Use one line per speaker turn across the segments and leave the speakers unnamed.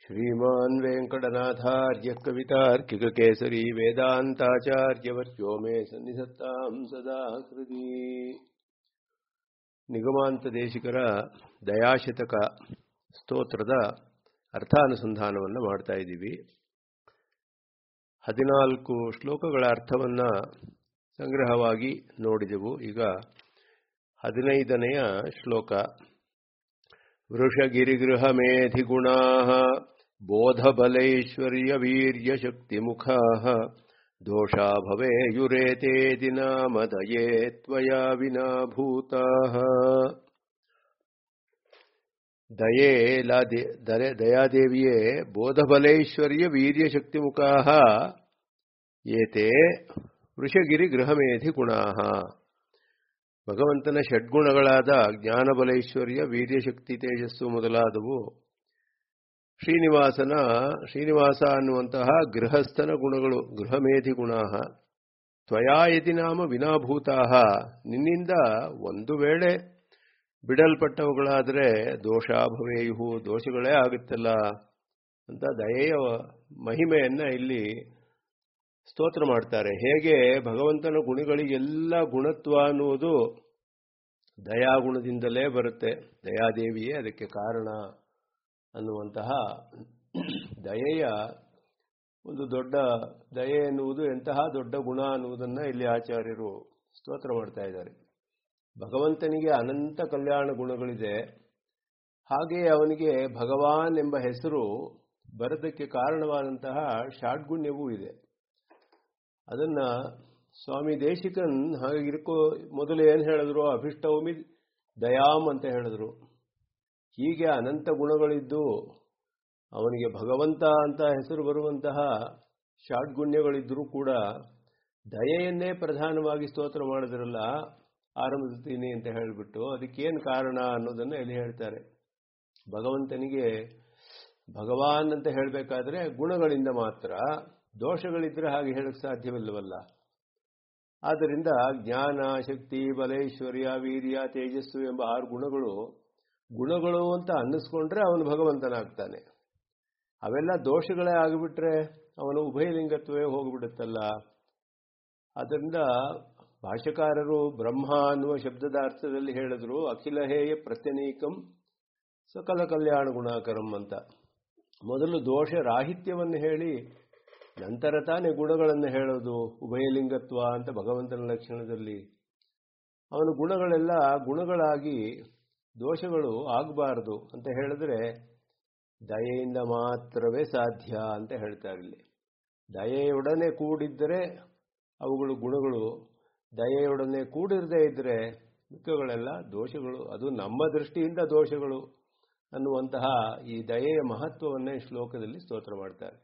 श्रीमान् वेङ्कटनाथार्यः कवितार्किककेसरी वेदान्ताचार्यवर्यो मे सन्निधत्ताम् सदा हृदि ನಿಗಮಾಂತ ದೇಶಿಕರ ದಯಾಶತಕ ಸ್ತೋತ್ರದ ಅರ್ಥಾನುಸಂಧಾನವನ್ನು ಮಾಡ್ತಾ ಇದ್ದೀವಿ ಹದಿನಾಲ್ಕು ಶ್ಲೋಕಗಳ ಅರ್ಥವನ್ನ ಸಂಗ್ರಹವಾಗಿ ನೋಡಿದೆವು ಈಗ ಹದಿನೈದನೆಯ ಶ್ಲೋಕ ವೃಷಗಿರಿಗೃಹಮೇಧಿಗುಣಾ ಬೋಧಬಲೈಶ್ವರ್ಯ ವೀರ್ಯಶಕ್ತಿಮುಖಾ ದೋಷಾ ಭವೇಯುರೇತೆ ದಿನಾಮದಯೇ ತ್ವಯಾ ವಿನಾ ಭೂತಾಃ ದಯೇ ದಯಾದೇವಿಯೇ ಬೋಧಬಲೈಶ್ವರ್ಯ ವೀರ್ಯಶಕ್ತಿಮುಖಾಃ ಏತೆ ವೃಷಗಿರಿ ಗೃಹಮೇಧಿ ಗುಣಾಃ ಭಗವಂತನ ಷಡ್ಗುಣಗಳಾದ ಜ್ಞಾನಬಲೈಶ್ವರ್ಯ ವೀರ್ಯಶಕ್ತಿ ತೇಜಸ್ಸು ಮೊದಲಾದವು ಶ್ರೀನಿವಾಸನ ಶ್ರೀನಿವಾಸ ಅನ್ನುವಂತಹ ಗೃಹಸ್ಥನ ಗುಣಗಳು ಗೃಹಮೇಧಿ ಗುಣ ತ್ವಯಾ ಯದಿ ನಾಮ ವಿನಾಭೂತಾ ನಿನ್ನಿಂದ ಒಂದು ವೇಳೆ ಬಿಡಲ್ಪಟ್ಟವುಗಳಾದರೆ ದೋಷಾಭವೇಯು ದೋಷಗಳೇ ಆಗುತ್ತಲ್ಲ ಅಂತ ದಯೆಯ ಮಹಿಮೆಯನ್ನ ಇಲ್ಲಿ ಸ್ತೋತ್ರ ಮಾಡ್ತಾರೆ ಹೇಗೆ ಭಗವಂತನ ಗುಣಗಳಿಗೆಲ್ಲ ಗುಣತ್ವ ಅನ್ನುವುದು ದಯಾಗುಣದಿಂದಲೇ ಬರುತ್ತೆ ದಯಾದೇವಿಯೇ ಅದಕ್ಕೆ ಕಾರಣ ಅನ್ನುವಂತಹ ದಯೆಯ ಒಂದು ದೊಡ್ಡ ದಯೆ ಎನ್ನುವುದು ಎಂತಹ ದೊಡ್ಡ ಗುಣ ಅನ್ನುವುದನ್ನು ಇಲ್ಲಿ ಆಚಾರ್ಯರು ಸ್ತೋತ್ರ ಮಾಡ್ತಾ ಇದ್ದಾರೆ ಭಗವಂತನಿಗೆ ಅನಂತ ಕಲ್ಯಾಣ ಗುಣಗಳಿದೆ ಹಾಗೆಯೇ ಅವನಿಗೆ ಭಗವಾನ್ ಎಂಬ ಹೆಸರು ಬರೋದಕ್ಕೆ ಕಾರಣವಾದಂತಹ ಷಾಡ್ಗುಣ್ಯವೂ ಇದೆ ಅದನ್ನ ಸ್ವಾಮಿ ದೇಶಿಕನ್ ಹಾಗಿರ್ಕೋ ಮೊದಲು ಏನು ಹೇಳಿದ್ರು ಅಭಿಷ್ಟೌಮಿ ದಯಾಮ್ ಅಂತ ಹೇಳಿದ್ರು ಹೀಗೆ ಅನಂತ ಗುಣಗಳಿದ್ದು ಅವನಿಗೆ ಭಗವಂತ ಅಂತ ಹೆಸರು ಬರುವಂತಹ ಷಾಡ್ಗುಣ್ಯಗಳಿದ್ದರೂ ಕೂಡ ದಯೆಯನ್ನೇ ಪ್ರಧಾನವಾಗಿ ಸ್ತೋತ್ರ ಮಾಡಿದ್ರಲ್ಲ ಆರಂಭಿಸ್ತೀನಿ ಅಂತ ಹೇಳಿಬಿಟ್ಟು ಅದಕ್ಕೇನು ಕಾರಣ ಅನ್ನೋದನ್ನು ಇಲ್ಲಿ ಹೇಳ್ತಾರೆ ಭಗವಂತನಿಗೆ ಭಗವಾನ್ ಅಂತ ಹೇಳಬೇಕಾದ್ರೆ ಗುಣಗಳಿಂದ ಮಾತ್ರ ದೋಷಗಳಿದ್ರೆ ಹಾಗೆ ಹೇಳಕ್ಕೆ ಸಾಧ್ಯವಿಲ್ಲವಲ್ಲ ಆದ್ದರಿಂದ ಜ್ಞಾನ ಶಕ್ತಿ ಬಲೇಶ್ವರ್ಯ ವೀರ್ಯ ತೇಜಸ್ಸು ಎಂಬ ಆರು ಗುಣಗಳು ಗುಣಗಳು ಅಂತ ಅನ್ನಿಸ್ಕೊಂಡ್ರೆ ಅವನು ಭಗವಂತನಾಗ್ತಾನೆ ಅವೆಲ್ಲ ದೋಷಗಳೇ ಆಗಿಬಿಟ್ರೆ ಅವನು ಉಭಯಲಿಂಗತ್ವೇ ಹೋಗಿಬಿಡುತ್ತಲ್ಲ ಆದ್ದರಿಂದ ಭಾಷೆಕಾರರು ಬ್ರಹ್ಮ ಅನ್ನುವ ಶಬ್ದದ ಅರ್ಥದಲ್ಲಿ ಹೇಳಿದ್ರು ಅಖಿಲ ಹೇಯ ಪ್ರತ್ಯನೀಕಂ ಸಕಲ ಕಲ್ಯಾಣ ಗುಣಾಕರಂ ಅಂತ ಮೊದಲು ದೋಷ ರಾಹಿತ್ಯವನ್ನು ಹೇಳಿ ನಂತರ ತಾನೇ ಗುಣಗಳನ್ನು ಹೇಳೋದು ಉಭಯಲಿಂಗತ್ವ ಅಂತ ಭಗವಂತನ ಲಕ್ಷಣದಲ್ಲಿ ಅವನ ಗುಣಗಳೆಲ್ಲ ಗುಣಗಳಾಗಿ ದೋಷಗಳು ಆಗಬಾರದು ಅಂತ ಹೇಳಿದ್ರೆ ದಯೆಯಿಂದ ಮಾತ್ರವೇ ಸಾಧ್ಯ ಅಂತ ಹೇಳ್ತಾರೆ ಇಲ್ಲಿ ದಯೆಯೊಡನೆ ಕೂಡಿದ್ದರೆ ಅವುಗಳು ಗುಣಗಳು ದಯೆಯೊಡನೆ ಕೂಡಿರದೇ ಇದ್ದರೆ ಮಿಕ್ಕಗಳೆಲ್ಲ ದೋಷಗಳು ಅದು ನಮ್ಮ ದೃಷ್ಟಿಯಿಂದ ದೋಷಗಳು ಅನ್ನುವಂತಹ ಈ ದಯೆಯ ಮಹತ್ವವನ್ನೇ ಶ್ಲೋಕದಲ್ಲಿ ಸ್ತೋತ್ರ ಮಾಡ್ತಾರೆ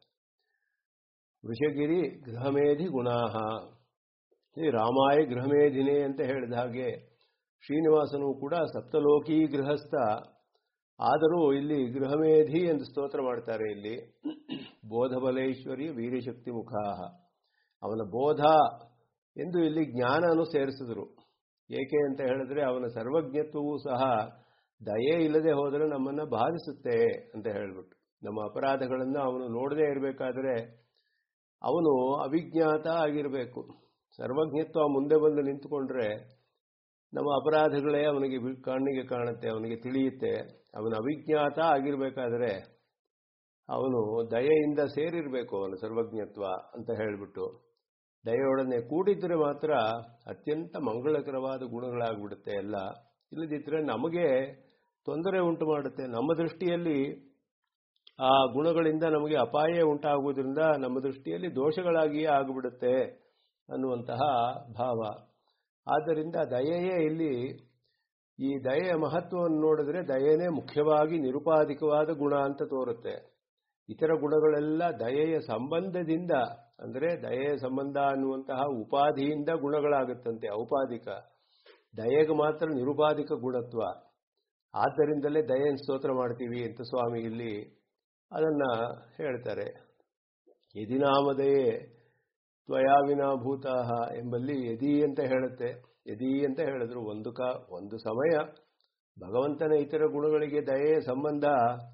ವೃಷಗಿರಿ ಗೃಹಮೇಧಿ ಗುಣಾಹ ಈ ರಾಮಾಯ ಗೃಹಮೇಧಿನೇ ಅಂತ ಹೇಳಿದ ಹಾಗೆ ಶ್ರೀನಿವಾಸನು ಕೂಡ ಸಪ್ತಲೋಕಿ ಗೃಹಸ್ಥ ಆದರೂ ಇಲ್ಲಿ ಗೃಹಮೇಧಿ ಎಂದು ಸ್ತೋತ್ರ ಮಾಡ್ತಾರೆ ಇಲ್ಲಿ ಬೋಧಬಲೇಶ್ವರಿ ವೀರಶಕ್ತಿ ಮುಖಾಹ ಅವನ ಬೋಧ ಎಂದು ಇಲ್ಲಿ ಜ್ಞಾನನು ಸೇರಿಸಿದರು ಏಕೆ ಅಂತ ಹೇಳಿದ್ರೆ ಅವನ ಸರ್ವಜ್ಞತ್ವವೂ ಸಹ ದಯೆ ಇಲ್ಲದೆ ಹೋದರೆ ನಮ್ಮನ್ನ ಬಾಧಿಸುತ್ತೆ ಅಂತ ಹೇಳಿಬಿಟ್ಟು ನಮ್ಮ ಅಪರಾಧಗಳನ್ನು ಅವನು ನೋಡದೇ ಇರಬೇಕಾದ್ರೆ ಅವನು ಅವಿಜ್ಞಾತ ಆಗಿರಬೇಕು ಸರ್ವಜ್ಞತ್ವ ಮುಂದೆ ಬಂದು ನಿಂತುಕೊಂಡ್ರೆ ನಮ್ಮ ಅಪರಾಧಗಳೇ ಅವನಿಗೆ ಕಣ್ಣಿಗೆ ಕಾಣುತ್ತೆ ಅವನಿಗೆ ತಿಳಿಯುತ್ತೆ ಅವನ ಅವಿಜ್ಞಾತ ಆಗಿರಬೇಕಾದ್ರೆ ಅವನು ದಯೆಯಿಂದ ಸೇರಿರಬೇಕು ಅವನ ಸರ್ವಜ್ಞತ್ವ ಅಂತ ಹೇಳಿಬಿಟ್ಟು ದಯೆಯೊಡನೆ ಕೂಡಿದ್ರೆ ಮಾತ್ರ ಅತ್ಯಂತ ಮಂಗಳಕರವಾದ ಗುಣಗಳಾಗ್ಬಿಡುತ್ತೆ ಎಲ್ಲ ಇಲ್ಲದಿದ್ದರೆ ನಮಗೆ ತೊಂದರೆ ಉಂಟು ಮಾಡುತ್ತೆ ನಮ್ಮ ದೃಷ್ಟಿಯಲ್ಲಿ ಆ ಗುಣಗಳಿಂದ ನಮಗೆ ಅಪಾಯ ಉಂಟಾಗುವುದರಿಂದ ನಮ್ಮ ದೃಷ್ಟಿಯಲ್ಲಿ ದೋಷಗಳಾಗಿಯೇ ಆಗಿಬಿಡುತ್ತೆ ಅನ್ನುವಂತಹ ಭಾವ ಆದ್ದರಿಂದ ದಯೆಯೇ ಇಲ್ಲಿ ಈ ದಯೆಯ ಮಹತ್ವವನ್ನು ನೋಡಿದ್ರೆ ದಯೆನೇ ಮುಖ್ಯವಾಗಿ ನಿರುಪಾಧಿಕವಾದ ಗುಣ ಅಂತ ತೋರುತ್ತೆ ಇತರ ಗುಣಗಳೆಲ್ಲ ದಯೆಯ ಸಂಬಂಧದಿಂದ ಅಂದರೆ ದಯೆಯ ಸಂಬಂಧ ಅನ್ನುವಂತಹ ಉಪಾಧಿಯಿಂದ ಗುಣಗಳಾಗುತ್ತಂತೆ ಔಪಾಧಿಕ ದಯೆಗೆ ಮಾತ್ರ ನಿರುಪಾಧಿಕ ಗುಣತ್ವ ಆದ್ದರಿಂದಲೇ ದಯೆಯನ್ನು ಸ್ತೋತ್ರ ಮಾಡ್ತೀವಿ ಅಂತ ಸ್ವಾಮಿ ಇಲ್ಲಿ ಅದನ್ನ ಹೇಳ್ತಾರೆ ಯದಿನಾಮದಯೇ ತ್ವಯಾ ವಿನಾಭೂತಾಹ ಎಂಬಲ್ಲಿ ಯದಿ ಅಂತ ಹೇಳುತ್ತೆ ಯದಿ ಅಂತ ಹೇಳಿದ್ರು ಒಂದು ಕಾ ಒಂದು ಸಮಯ ಭಗವಂತನ ಇತರ ಗುಣಗಳಿಗೆ ದಯೆಯ ಸಂಬಂಧ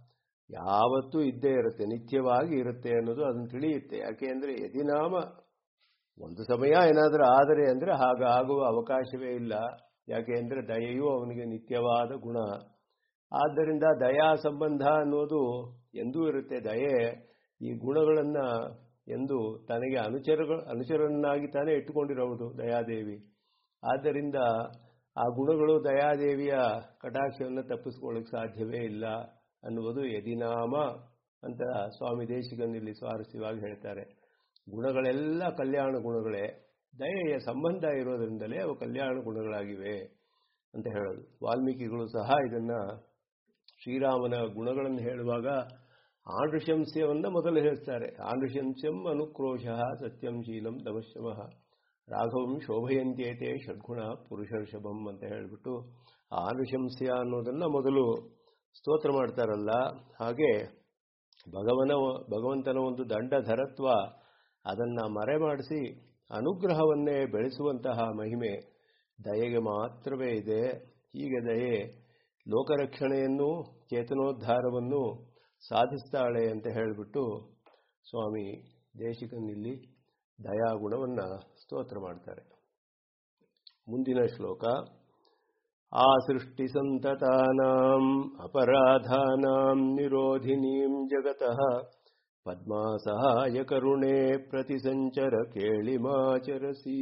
ಯಾವತ್ತೂ ಇದ್ದೇ ಇರುತ್ತೆ ನಿತ್ಯವಾಗಿ ಇರುತ್ತೆ ಅನ್ನೋದು ಅದನ್ನು ತಿಳಿಯುತ್ತೆ ಯಾಕೆ ಅಂದರೆ ಯದಿನಾಮ ಒಂದು ಸಮಯ ಏನಾದರೂ ಆದರೆ ಅಂದರೆ ಹಾಗ ಆಗುವ ಅವಕಾಶವೇ ಇಲ್ಲ ಯಾಕೆ ಅಂದರೆ ದಯೆಯು ಅವನಿಗೆ ನಿತ್ಯವಾದ ಗುಣ ಆದ್ದರಿಂದ ದಯಾ ಸಂಬಂಧ ಅನ್ನೋದು ಎಂದೂ ಇರುತ್ತೆ ದಯೆ ಈ ಗುಣಗಳನ್ನು ಎಂದು ತನಗೆ ಅನುಚರಗಳು ಅನುಚರನ್ನಾಗಿ ತಾನೇ ಇಟ್ಟುಕೊಂಡಿರೋದು ದಯಾದೇವಿ ಆದ್ದರಿಂದ ಆ ಗುಣಗಳು ದಯಾದೇವಿಯ ಕಟಾಕ್ಷವನ್ನು ತಪ್ಪಿಸ್ಕೊಳ್ಳಿಕ್ಕೆ ಸಾಧ್ಯವೇ ಇಲ್ಲ ಅನ್ನುವುದು ಯದಿನಾಮ ಅಂತ ಸ್ವಾಮಿ ದೇಶಿಕನಲ್ಲಿ ಸ್ವಾರಸ್ಯವಾಗಿ ಹೇಳ್ತಾರೆ ಗುಣಗಳೆಲ್ಲ ಕಲ್ಯಾಣ ಗುಣಗಳೇ ದಯೆಯ ಸಂಬಂಧ ಇರೋದರಿಂದಲೇ ಅವು ಕಲ್ಯಾಣ ಗುಣಗಳಾಗಿವೆ ಅಂತ ಹೇಳೋದು ವಾಲ್ಮೀಕಿಗಳು ಸಹ ಇದನ್ನ ಶ್ರೀರಾಮನ ಗುಣಗಳನ್ನು ಹೇಳುವಾಗ ಆಂಡ್ರಶಂಸ್ಯವನ್ನು ಮೊದಲು ಹೇಳ್ತಾರೆ ಆಂಡ್ರಶಂಸ್ಯಂ ಅನುಕ್ರೋಶ ಸತ್ಯಂ ಶೀಲಂ ದಮಶಮಃ ರಾಘವಂ ಶೋಭಯಂತ್ಯೇತೆ ಷಡ್ಗುಣ ಪುರುಷರ್ಷಭಂ ಅಂತ ಹೇಳಿಬಿಟ್ಟು ಆನುಶಂಸ್ಯ ಅನ್ನೋದನ್ನ ಮೊದಲು ಸ್ತೋತ್ರ ಮಾಡ್ತಾರಲ್ಲ ಹಾಗೆ ಭಗವನ ಭಗವಂತನ ಒಂದು ದಂಡಧರತ್ವ ಅದನ್ನು ಮರೆ ಮಾಡಿಸಿ ಅನುಗ್ರಹವನ್ನೇ ಬೆಳೆಸುವಂತಹ ಮಹಿಮೆ ದಯೆಗೆ ಮಾತ್ರವೇ ಇದೆ ಹೀಗೆ ದಯೆ ಲೋಕರಕ್ಷಣೆಯನ್ನು ಚೇತನೋದ್ಧಾರವನ್ನು ಸಾಧಿಸ್ತಾಳೆ ಅಂತ ಹೇಳಿಬಿಟ್ಟು ಸ್ವಾಮಿ ದೇಶಿಕನಿಲ್ಲಿ ದಯಾಗುಣವನ್ನು ಸ್ತೋತ್ರ ಮಾಡ್ತಾರೆ ಮುಂದಿನ ಶ್ಲೋಕ ಆ ಸೃಷ್ಟಿ ಸಂತತಾನಾಂ ಅಪರಾಧಾನಾಂ ನಿರೋಧಿನೀಂ ಜಗತಃ ಪದ್ಮಾಸಹಾಯ ಕರುಣೆ ಪ್ರತಿಸಂಚರ ಕೇಳಿಮಾಚರಸಿ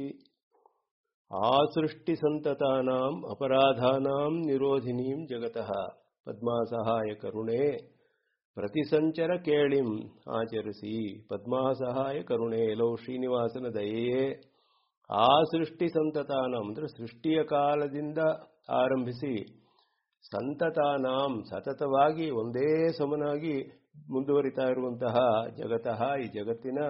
ಆ ಸೃಷ್ಟಿ ಸಂತತಾನಾಂ ಅಪರಾಧಾನಾಂ ನಿರೋಧಿನೀಂ ಜಗತಃ ಪದ್ಮಾಸಹಾಯ ಕರುಣೆ ಪ್ರತಿಸಂಚರ ಕೇಳಿಂ ಆಚರಿಸಿ ಪದ್ಮಾಸಹಾಯ ಕರುಣೆ ಲೋ ಶ್ರೀನಿವಾಸನ ದಯೆಯೇ ಆ ಸೃಷ್ಟಿ ಸಂತತಾನಾಂ ಅಂದರೆ ಸೃಷ್ಟಿಯ ಕಾಲದಿಂದ ಆರಂಭಿಸಿ ಸಂತತಾನಾಂ ಸತತವಾಗಿ ಒಂದೇ ಸಮನಾಗಿ ಮುಂದುವರಿತಾ ಇರುವಂತಹ ಜಗತಃ ಈ ಜಗತ್ತಿನ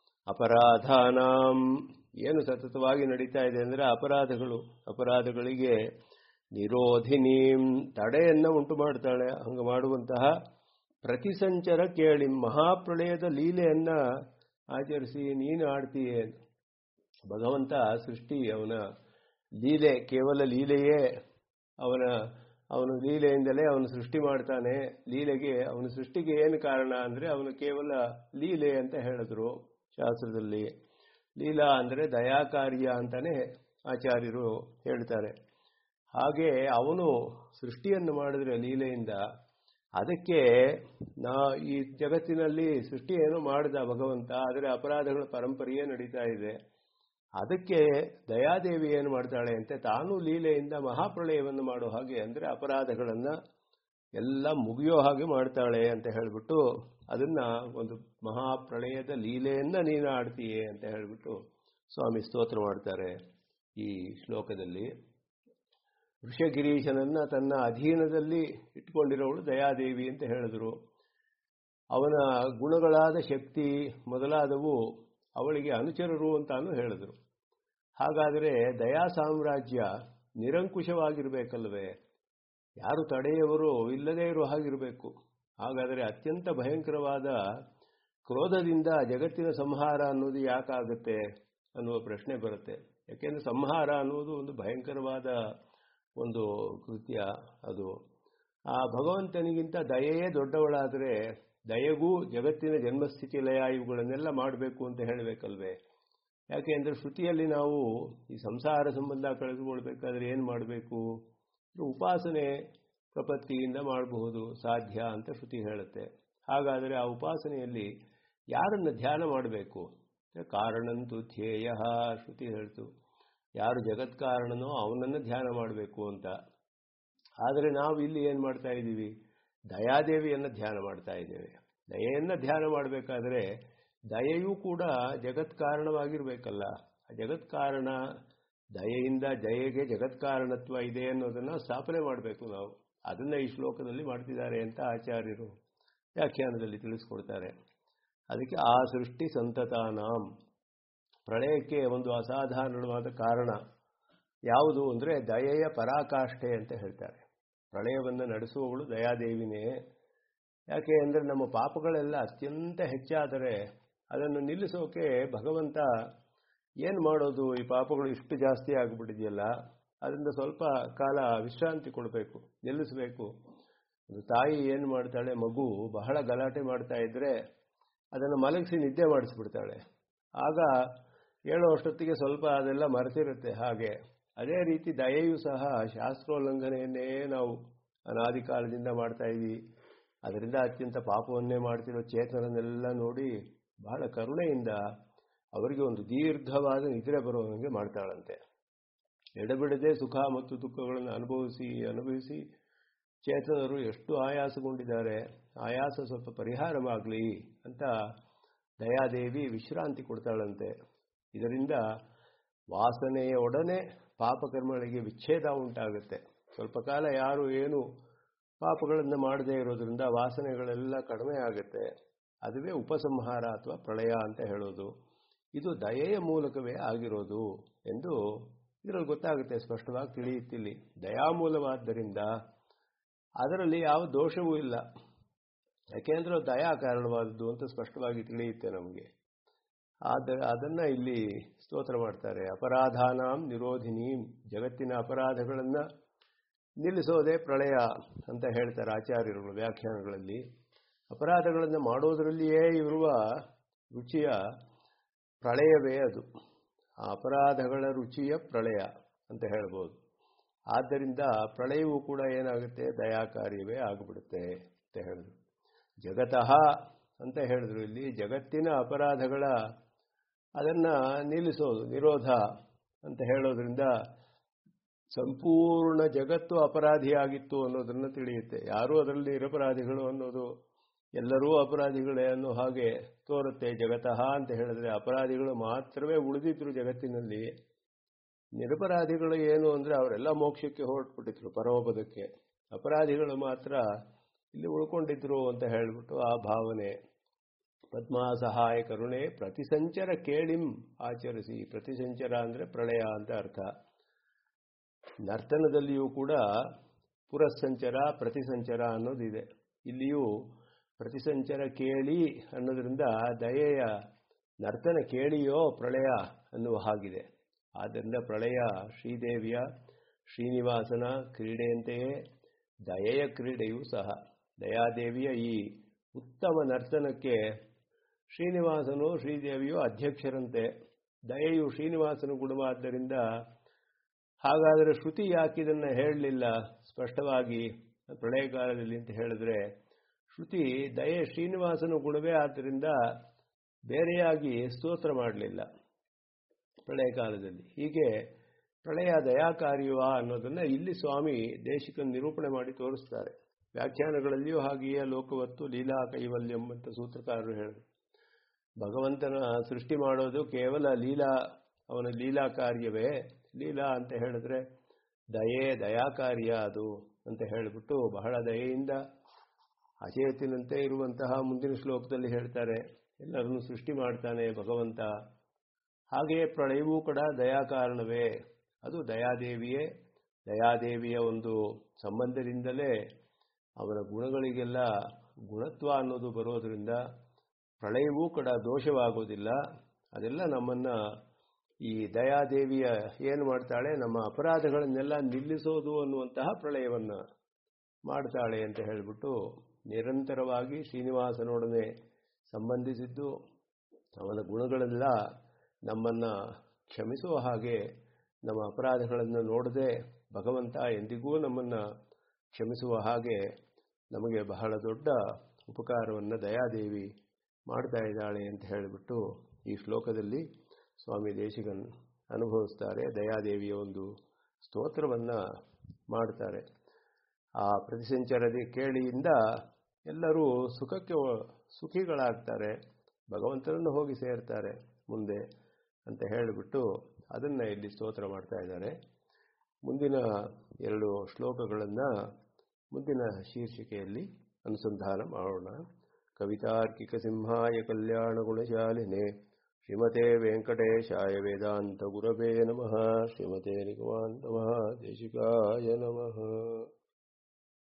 ಅಪರಾಧಾನಾಂ ಏನು ಸತತವಾಗಿ ನಡೀತಾ ಇದೆ ಅಂದರೆ ಅಪರಾಧಗಳು ಅಪರಾಧಗಳಿಗೆ ನಿರೋಧಿನೀಂ ತಡೆಯನ್ನು ಉಂಟು ಮಾಡ್ತಾಳೆ ಹಂಗೆ ಮಾಡುವಂತಹ ಪ್ರತಿಸಂಚರ ಕೇಳಿ ಮಹಾಪ್ರಳಯದ ಲೀಲೆಯನ್ನ ಆಚರಿಸಿ ನೀನು ಆಡ್ತೀಯೇ ಭಗವಂತ ಸೃಷ್ಟಿ ಅವನ ಲೀಲೆ ಕೇವಲ ಲೀಲೆಯೇ ಅವನ ಅವನ ಲೀಲೆಯಿಂದಲೇ ಅವನು ಸೃಷ್ಟಿ ಮಾಡ್ತಾನೆ ಲೀಲೆಗೆ ಅವನ ಸೃಷ್ಟಿಗೆ ಏನು ಕಾರಣ ಅಂದರೆ ಅವನು ಕೇವಲ ಲೀಲೆ ಅಂತ ಹೇಳಿದ್ರು ಶಾಸ್ತ್ರದಲ್ಲಿ ಲೀಲಾ ಅಂದರೆ ದಯಾಕಾರ್ಯ ಅಂತಾನೆ ಆಚಾರ್ಯರು ಹೇಳ್ತಾರೆ ಹಾಗೆ ಅವನು ಸೃಷ್ಟಿಯನ್ನು ಮಾಡಿದ್ರೆ ಲೀಲೆಯಿಂದ ಅದಕ್ಕೆ ನಾ ಈ ಜಗತ್ತಿನಲ್ಲಿ ಸೃಷ್ಟಿ ಏನೋ ಮಾಡಿದ ಭಗವಂತ ಆದರೆ ಅಪರಾಧಗಳ ಪರಂಪರೆಯೇ ನಡೀತಾ ಇದೆ ಅದಕ್ಕೆ ದಯಾದೇವಿ ಏನು ಮಾಡ್ತಾಳೆ ಅಂತೆ ತಾನು ಲೀಲೆಯಿಂದ ಮಹಾಪ್ರಳಯವನ್ನು ಮಾಡೋ ಹಾಗೆ ಅಂದರೆ ಅಪರಾಧಗಳನ್ನು ಎಲ್ಲ ಮುಗಿಯೋ ಹಾಗೆ ಮಾಡ್ತಾಳೆ ಅಂತ ಹೇಳಿಬಿಟ್ಟು ಅದನ್ನ ಒಂದು ಮಹಾಪ್ರಳಯದ ಲೀಲೆಯನ್ನ ನೀನು ಆಡ್ತೀಯೇ ಅಂತ ಹೇಳಿಬಿಟ್ಟು ಸ್ವಾಮಿ ಸ್ತೋತ್ರ ಮಾಡ್ತಾರೆ ಈ ಶ್ಲೋಕದಲ್ಲಿ ವೃಷಗಿರೀಶನನ್ನ ತನ್ನ ಅಧೀನದಲ್ಲಿ ಇಟ್ಕೊಂಡಿರೋಳು ದಯಾದೇವಿ ಅಂತ ಹೇಳಿದ್ರು ಅವನ ಗುಣಗಳಾದ ಶಕ್ತಿ ಮೊದಲಾದವು ಅವಳಿಗೆ ಅನುಚರರು ಅಂತಾನು ಹೇಳಿದ್ರು ಹಾಗಾದರೆ ದಯಾ ಸಾಮ್ರಾಜ್ಯ ನಿರಂಕುಶವಾಗಿರಬೇಕಲ್ವೇ ಯಾರು ತಡೆಯವರು ಇಲ್ಲದೇ ಇರೋ ಹಾಗಿರಬೇಕು ಹಾಗಾದರೆ ಅತ್ಯಂತ ಭಯಂಕರವಾದ ಕ್ರೋಧದಿಂದ ಜಗತ್ತಿನ ಸಂಹಾರ ಅನ್ನೋದು ಯಾಕಾಗುತ್ತೆ ಅನ್ನುವ ಪ್ರಶ್ನೆ ಬರುತ್ತೆ ಯಾಕೆಂದರೆ ಸಂಹಾರ ಅನ್ನೋದು ಒಂದು ಭಯಂಕರವಾದ ಒಂದು ಕೃತ್ಯ ಅದು ಆ ಭಗವಂತನಿಗಿಂತ ದಯೆಯೇ ದೊಡ್ಡವಳಾದರೆ ದಯೆಗೂ ಜಗತ್ತಿನ ಜನ್ಮಸ್ಥಿತಿ ಲಯ ಇವುಗಳನ್ನೆಲ್ಲ ಮಾಡಬೇಕು ಅಂತ ಹೇಳಬೇಕಲ್ವೇ ಯಾಕೆ ಅಂದರೆ ಶ್ರುತಿಯಲ್ಲಿ ನಾವು ಈ ಸಂಸಾರ ಸಂಬಂಧ ಕಳೆದುಕೊಳ್ಬೇಕಾದ್ರೆ ಏನು ಮಾಡಬೇಕು ಉಪಾಸನೆ ಪ್ರಪತ್ತಿಯಿಂದ ಮಾಡಬಹುದು ಸಾಧ್ಯ ಅಂತ ಶ್ರುತಿ ಹೇಳುತ್ತೆ ಹಾಗಾದರೆ ಆ ಉಪಾಸನೆಯಲ್ಲಿ ಯಾರನ್ನು ಧ್ಯಾನ ಮಾಡಬೇಕು ಕಾರಣಂತೂ ಧ್ಯೇಯ ಶ್ರುತಿ ಹೇಳ್ತು ಯಾರು ಜಗತ್ಕಾರಣನೋ ಅವನನ್ನು ಧ್ಯಾನ ಮಾಡಬೇಕು ಅಂತ ಆದರೆ ನಾವು ಇಲ್ಲಿ ಏನು ಮಾಡ್ತಾ ಇದ್ದೀವಿ ದಯಾದೇವಿಯನ್ನು ಧ್ಯಾನ ಮಾಡ್ತಾ ಇದ್ದೇವೆ ದಯೆಯನ್ನು ಧ್ಯಾನ ಮಾಡಬೇಕಾದ್ರೆ ದಯೆಯೂ ಕೂಡ ಜಗತ್ಕಾರಣವಾಗಿರಬೇಕಲ್ಲ ಜಗತ್ಕಾರಣ ದಯೆಯಿಂದ ದಯೆಗೆ ಜಗತ್ಕಾರಣತ್ವ ಇದೆ ಅನ್ನೋದನ್ನು ಸ್ಥಾಪನೆ ಮಾಡಬೇಕು ನಾವು ಅದನ್ನ ಈ ಶ್ಲೋಕದಲ್ಲಿ ಮಾಡ್ತಿದ್ದಾರೆ ಅಂತ ಆಚಾರ್ಯರು ವ್ಯಾಖ್ಯಾನದಲ್ಲಿ ತಿಳಿಸ್ಕೊಡ್ತಾರೆ ಅದಕ್ಕೆ ಆ ಸೃಷ್ಟಿ ಸಂತತಾನಾಂ ಪ್ರಳಯಕ್ಕೆ ಒಂದು ಅಸಾಧಾರಣವಾದ ಕಾರಣ ಯಾವುದು ಅಂದರೆ ದಯೆಯ ಪರಾಕಾಷ್ಠೆ ಅಂತ ಹೇಳ್ತಾರೆ ಪ್ರಳಯವನ್ನು ನಡೆಸುವವಳು ದಯಾದೇವಿನೇ ಯಾಕೆ ಅಂದರೆ ನಮ್ಮ ಪಾಪಗಳೆಲ್ಲ ಅತ್ಯಂತ ಹೆಚ್ಚಾದರೆ ಅದನ್ನು ನಿಲ್ಲಿಸೋಕೆ ಭಗವಂತ ಏನು ಮಾಡೋದು ಈ ಪಾಪಗಳು ಇಷ್ಟು ಜಾಸ್ತಿ ಆಗಿಬಿಟ್ಟಿದೆಯಲ್ಲ ಅದರಿಂದ ಸ್ವಲ್ಪ ಕಾಲ ವಿಶ್ರಾಂತಿ ಕೊಡಬೇಕು ನಿಲ್ಲಿಸಬೇಕು ಒಂದು ತಾಯಿ ಏನು ಮಾಡ್ತಾಳೆ ಮಗು ಬಹಳ ಗಲಾಟೆ ಮಾಡ್ತಾ ಇದ್ರೆ ಅದನ್ನು ಮಲಗಿಸಿ ನಿದ್ದೆ ಮಾಡಿಸ್ಬಿಡ್ತಾಳೆ ಆಗ ಹೇಳೋ ಅಷ್ಟೊತ್ತಿಗೆ ಸ್ವಲ್ಪ ಅದೆಲ್ಲ ಮರೆತಿರುತ್ತೆ ಹಾಗೆ ಅದೇ ರೀತಿ ದಯೆಯೂ ಸಹ ಶಾಸ್ತ್ರೋಲ್ಲಂಘನೆಯನ್ನೇ ನಾವು ಅನಾದಿ ಕಾಲದಿಂದ ಮಾಡ್ತಾ ಇದ್ದೀವಿ ಅದರಿಂದ ಅತ್ಯಂತ ಪಾಪವನ್ನೇ ಮಾಡ್ತಿರೋ ಚೇತನನ್ನೆಲ್ಲ ನೋಡಿ ಬಹಳ ಕರುಣೆಯಿಂದ ಅವರಿಗೆ ಒಂದು ದೀರ್ಘವಾದ ನಿದ್ರೆ ಬರುವಂಗೆ ಮಾಡ್ತಾಳಂತೆ ಎಡಬಿಡದೆ ಸುಖ ಮತ್ತು ದುಃಖಗಳನ್ನು ಅನುಭವಿಸಿ ಅನುಭವಿಸಿ ಚೇತನರು ಎಷ್ಟು ಆಯಾಸಗೊಂಡಿದ್ದಾರೆ ಆಯಾಸ ಸ್ವಲ್ಪ ಪರಿಹಾರವಾಗಲಿ ಅಂತ ದಯಾದೇವಿ ವಿಶ್ರಾಂತಿ ಕೊಡ್ತಾಳಂತೆ ಇದರಿಂದ ವಾಸನೆಯೊಡನೆ ಪಾಪಕರ್ಮಗಳಿಗೆ ವಿಚ್ಛೇದ ಉಂಟಾಗುತ್ತೆ ಸ್ವಲ್ಪ ಕಾಲ ಯಾರು ಏನು ಪಾಪಗಳನ್ನು ಮಾಡದೇ ಇರೋದ್ರಿಂದ ವಾಸನೆಗಳೆಲ್ಲ ಕಡಿಮೆ ಆಗುತ್ತೆ ಅದುವೇ ಉಪಸಂಹಾರ ಅಥವಾ ಪ್ರಳಯ ಅಂತ ಹೇಳೋದು ಇದು ದಯೆಯ ಮೂಲಕವೇ ಆಗಿರೋದು ಎಂದು ಇದರಲ್ಲಿ ಗೊತ್ತಾಗುತ್ತೆ ಸ್ಪಷ್ಟವಾಗಿ ತಿಳಿಯುತ್ತಿಲ್ಲಿ ದಯಾಮೂಲವಾದ್ದರಿಂದ ಅದರಲ್ಲಿ ಯಾವ ದೋಷವೂ ಇಲ್ಲ ಯಾಕೆಂದ್ರೆ ದಯಾ ಕಾರಣವಾದದ್ದು ಅಂತ ಸ್ಪಷ್ಟವಾಗಿ ತಿಳಿಯುತ್ತೆ ನಮಗೆ ಆದ ಅದನ್ನು ಇಲ್ಲಿ ಸ್ತೋತ್ರ ಮಾಡ್ತಾರೆ ಅಪರಾಧಾನಾಂ ನಿರೋಧಿನಿ ಜಗತ್ತಿನ ಅಪರಾಧಗಳನ್ನು ನಿಲ್ಲಿಸೋದೇ ಪ್ರಳಯ ಅಂತ ಹೇಳ್ತಾರೆ ಆಚಾರ್ಯರುಗಳು ವ್ಯಾಖ್ಯಾನಗಳಲ್ಲಿ ಅಪರಾಧಗಳನ್ನು ಮಾಡೋದರಲ್ಲಿಯೇ ಇರುವ ರುಚಿಯ ಪ್ರಳಯವೇ ಅದು ಆ ಅಪರಾಧಗಳ ರುಚಿಯ ಪ್ರಳಯ ಅಂತ ಹೇಳ್ಬೋದು ಆದ್ದರಿಂದ ಪ್ರಳಯವೂ ಕೂಡ ಏನಾಗುತ್ತೆ ದಯಾಕಾರ್ಯವೇ ಆಗಿಬಿಡುತ್ತೆ ಅಂತ ಹೇಳಿದ್ರು ಜಗತಃ ಅಂತ ಹೇಳಿದ್ರು ಇಲ್ಲಿ ಜಗತ್ತಿನ ಅಪರಾಧಗಳ ಅದನ್ನು ನಿಲ್ಲಿಸೋದು ನಿರೋಧ ಅಂತ ಹೇಳೋದ್ರಿಂದ ಸಂಪೂರ್ಣ ಜಗತ್ತು ಅಪರಾಧಿಯಾಗಿತ್ತು ಅನ್ನೋದನ್ನು ತಿಳಿಯುತ್ತೆ ಯಾರೂ ಅದರಲ್ಲಿ ನಿರಪರಾಧಿಗಳು ಅನ್ನೋದು ಎಲ್ಲರೂ ಅಪರಾಧಿಗಳೇ ಅನ್ನೋ ಹಾಗೆ ತೋರುತ್ತೆ ಜಗತಃ ಅಂತ ಹೇಳಿದ್ರೆ ಅಪರಾಧಿಗಳು ಮಾತ್ರವೇ ಉಳಿದಿದ್ರು ಜಗತ್ತಿನಲ್ಲಿ ನಿರಪರಾಧಿಗಳು ಏನು ಅಂದರೆ ಅವರೆಲ್ಲ ಮೋಕ್ಷಕ್ಕೆ ಹೊರಟ್ಬಿಟ್ಟಿದ್ರು ಪರಮಪದಕ್ಕೆ ಅಪರಾಧಿಗಳು ಮಾತ್ರ ಇಲ್ಲಿ ಉಳ್ಕೊಂಡಿದ್ರು ಅಂತ ಹೇಳಿಬಿಟ್ಟು ಆ ಭಾವನೆ ಪದ್ಮಾ ಸಹಾಯ ಕರುಣೆ ಪ್ರತಿಸಂಚರ ಕೇಳಿಂ ಆಚರಿಸಿ ಪ್ರತಿಸಂಚರ ಅಂದರೆ ಪ್ರಳಯ ಅಂತ ಅರ್ಥ ನರ್ತನದಲ್ಲಿಯೂ ಕೂಡ ಪುರಸ್ಸಂಚರ ಪ್ರತಿಸಂಚರ ಅನ್ನೋದಿದೆ ಇಲ್ಲಿಯೂ ಪ್ರತಿಸಂಚರ ಕೇಳಿ ಅನ್ನೋದ್ರಿಂದ ದಯೆಯ ನರ್ತನ ಕೇಳಿಯೋ ಪ್ರಳಯ ಅನ್ನುವ ಹಾಗಿದೆ ಆದ್ದರಿಂದ ಪ್ರಳಯ ಶ್ರೀದೇವಿಯ ಶ್ರೀನಿವಾಸನ ಕ್ರೀಡೆಯಂತೆಯೇ ದಯೆಯ ಕ್ರೀಡೆಯೂ ಸಹ ದಯಾದೇವಿಯ ಈ ಉತ್ತಮ ನರ್ತನಕ್ಕೆ ಶ್ರೀನಿವಾಸನು ಶ್ರೀದೇವಿಯು ಅಧ್ಯಕ್ಷರಂತೆ ದಯೆಯು ಶ್ರೀನಿವಾಸನ ಗುಣವಾದ್ದರಿಂದ ಹಾಗಾದರೆ ಶ್ರುತಿ ಯಾಕಿದನ್ನು ಹೇಳಲಿಲ್ಲ ಸ್ಪಷ್ಟವಾಗಿ ಪ್ರಳಯಕಾಲದಲ್ಲಿ ಅಂತ ಹೇಳಿದ್ರೆ ಶ್ರುತಿ ದಯೆ ಶ್ರೀನಿವಾಸನ ಗುಣವೇ ಆದ್ದರಿಂದ ಬೇರೆಯಾಗಿ ಸ್ತೋತ್ರ ಮಾಡಲಿಲ್ಲ ಪ್ರಳಯ ಕಾಲದಲ್ಲಿ ಹೀಗೆ ಪ್ರಳಯ ದಯಾಕಾರ್ಯವ ಅನ್ನೋದನ್ನು ಇಲ್ಲಿ ಸ್ವಾಮಿ ದೇಶಿಕ ನಿರೂಪಣೆ ಮಾಡಿ ತೋರಿಸ್ತಾರೆ ವ್ಯಾಖ್ಯಾನಗಳಲ್ಲಿಯೂ ಹಾಗೆಯೇ ಲೋಕವತ್ತು ಲೀಲಾ ಕೈವಲ್ಯಂ ಅಂತ ಸೂತ್ರಕಾರರು ಹೇಳಿದರು ಭಗವಂತನ ಸೃಷ್ಟಿ ಮಾಡೋದು ಕೇವಲ ಲೀಲಾ ಅವನ ಲೀಲಾ ಕಾರ್ಯವೇ ಲೀಲಾ ಅಂತ ಹೇಳಿದ್ರೆ ದಯೆ ದಯಾಕಾರ್ಯ ಅದು ಅಂತ ಹೇಳಿಬಿಟ್ಟು ಬಹಳ ದಯೆಯಿಂದ ಅಚೇತಿನಂತೆ ಇರುವಂತಹ ಮುಂದಿನ ಶ್ಲೋಕದಲ್ಲಿ ಹೇಳ್ತಾರೆ ಎಲ್ಲರನ್ನು ಸೃಷ್ಟಿ ಮಾಡ್ತಾನೆ ಭಗವಂತ ಹಾಗೆಯೇ ಪ್ರಳಯವೂ ಕೂಡ ದಯಾಕಾರಣವೇ ಅದು ದಯಾದೇವಿಯೇ ದಯಾದೇವಿಯ ಒಂದು ಸಂಬಂಧದಿಂದಲೇ ಅವನ ಗುಣಗಳಿಗೆಲ್ಲ ಗುಣತ್ವ ಅನ್ನೋದು ಬರೋದರಿಂದ ಪ್ರಳಯವೂ ಕೂಡ ದೋಷವಾಗೋದಿಲ್ಲ ಅದೆಲ್ಲ ನಮ್ಮನ್ನು ಈ ದಯಾದೇವಿಯ ಏನು ಮಾಡ್ತಾಳೆ ನಮ್ಮ ಅಪರಾಧಗಳನ್ನೆಲ್ಲ ನಿಲ್ಲಿಸೋದು ಅನ್ನುವಂತಹ ಪ್ರಳಯವನ್ನು ಮಾಡ್ತಾಳೆ ಅಂತ ಹೇಳಿಬಿಟ್ಟು ನಿರಂತರವಾಗಿ ಶ್ರೀನಿವಾಸನೊಡನೆ ಸಂಬಂಧಿಸಿದ್ದು ಅವನ ಗುಣಗಳೆಲ್ಲ ನಮ್ಮನ್ನು ಕ್ಷಮಿಸುವ ಹಾಗೆ ನಮ್ಮ ಅಪರಾಧಗಳನ್ನು ನೋಡದೆ ಭಗವಂತ ಎಂದಿಗೂ ನಮ್ಮನ್ನು ಕ್ಷಮಿಸುವ ಹಾಗೆ ನಮಗೆ ಬಹಳ ದೊಡ್ಡ ಉಪಕಾರವನ್ನು ದಯಾದೇವಿ ಮಾಡ್ತಾ ಇದ್ದಾಳೆ ಅಂತ ಹೇಳಿಬಿಟ್ಟು ಈ ಶ್ಲೋಕದಲ್ಲಿ ಸ್ವಾಮಿ ದೇಶಿಗನ್ ಅನುಭವಿಸ್ತಾರೆ ದಯಾದೇವಿಯ ಒಂದು ಸ್ತೋತ್ರವನ್ನು ಮಾಡ್ತಾರೆ ಆ ಪ್ರತಿಸಂಚರದಿ ಕೇಳಿಯಿಂದ ಎಲ್ಲರೂ ಸುಖಕ್ಕೆ ಸುಖಿಗಳಾಗ್ತಾರೆ ಭಗವಂತನನ್ನು ಹೋಗಿ ಸೇರ್ತಾರೆ ಮುಂದೆ ಅಂತ ಹೇಳಿಬಿಟ್ಟು ಅದನ್ನು ಇಲ್ಲಿ ಸ್ತೋತ್ರ ಮಾಡ್ತಾ ಇದ್ದಾರೆ ಮುಂದಿನ ಎರಡು ಶ್ಲೋಕಗಳನ್ನು ಮುಂದಿನ ಶೀರ್ಷಿಕೆಯಲ್ಲಿ ಅನುಸಂಧಾನ ಮಾಡೋಣ ಕವಿತಾರ್ಕಿಕ ಸಿಂಹಾಯ ಕಲ್ಯಾಣ ಗುಣಶಾಲಿನೇ ಶ್ರೀಮತೆ ವೆಂಕಟೇಶಾಯ ವೇದಾಂತ ಗುರವೇ ನಮಃ ಶ್ರೀಮತೆ ನಿಗಮಾಂತ ಮಹಾದೇಶಿಕಾಯ ನಮಃ